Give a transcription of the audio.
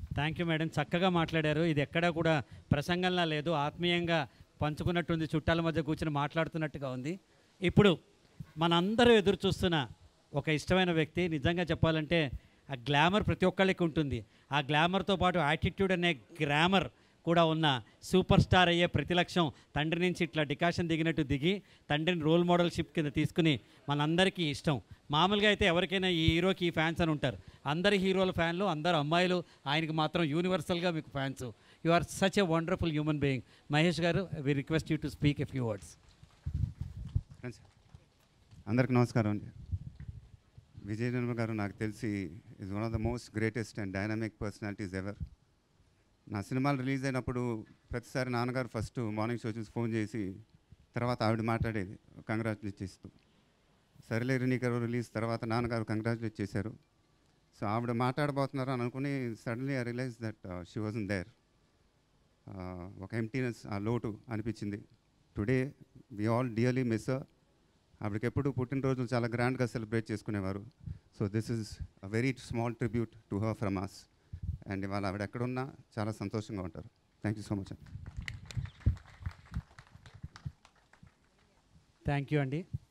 thank you madam చక్కగా మాట్లాడారు ఇది ఎక్కడా కూడా ప్రసంగంలా లేదు ఆత్మీయంగా పంచుకున్నట్టుంది చుట్టాల మధ్య కూర్చొని మాట్లాడుతున్నట్టుగా ఉంది ఇప్పుడు మనందరూ ఎదురు చూస్తున్న ఒక ఇష్టమైన వ్యక్తి నిజంగా చెప్పాలంటే ఆ గ్లామర్ ప్రతి ఒక్కళ్ళకి ఉంటుంది ఆ గ్లామర్తో పాటు యాటిట్యూడ్ అనే గ్రామర్ కూడా ఉన్న సూపర్ స్టార్ అయ్యే ప్రతి లక్ష్యం తండ్రి నుంచి ఇట్లా డికాషన్ దిగినట్టు దిగి తండ్రిని రోల్ మోడల్షిప్ కింద తీసుకుని మనందరికీ ఇష్టం మామూలుగా అయితే ఎవరికైనా ఈ హీరోకి ఈ ఫ్యాన్స్ అని ఉంటారు అందరి హీరోల ఫ్యాన్లు అందరు అమ్మాయిలు ఆయనకి మాత్రం యూనివర్సల్గా మీకు fans you are such a wonderful human being Mahesh garu we request you to speak a few words friends అందరికి నమస్కారం అండి విజయ్ నిర్మల్ గారు నాకు తెలిసి is one of the most greatest and dynamic personalities ever నా సినిమాలు రిలీజ్ అయినప్పుడు ప్రతిసారి నాన్నగారు ఫస్ట్ మార్నింగ్ షో చూసి ఫోన్ చేసి తర్వాత ఆవిడ మాట్లాడేది కంగ్రాచులేట్ చేస్తూ సరేలే నీకు రిలీజ్ తర్వాత నాన్నగారు కంగ్రాచులేట్ చేశారు సో ఆవిడ మాట్లాడబోతున్నారు అని అనుకుని suddenly I realise that she wasn't there ఒక ఎంటీనెస్ ఆ లోటు అనిపించింది today we all dearly miss ఆవిడకి ఎప్పుడు పుట్టినరోజులు చాలా గ్రాండ్గా సెలబ్రేట్ చేసుకునేవారు so this is a very small tribute to her from us and ఇవాళ ఆవిడ ఎక్కడున్నా చాలా సంతోషంగా ఉంటారు thank you so much thank you అండి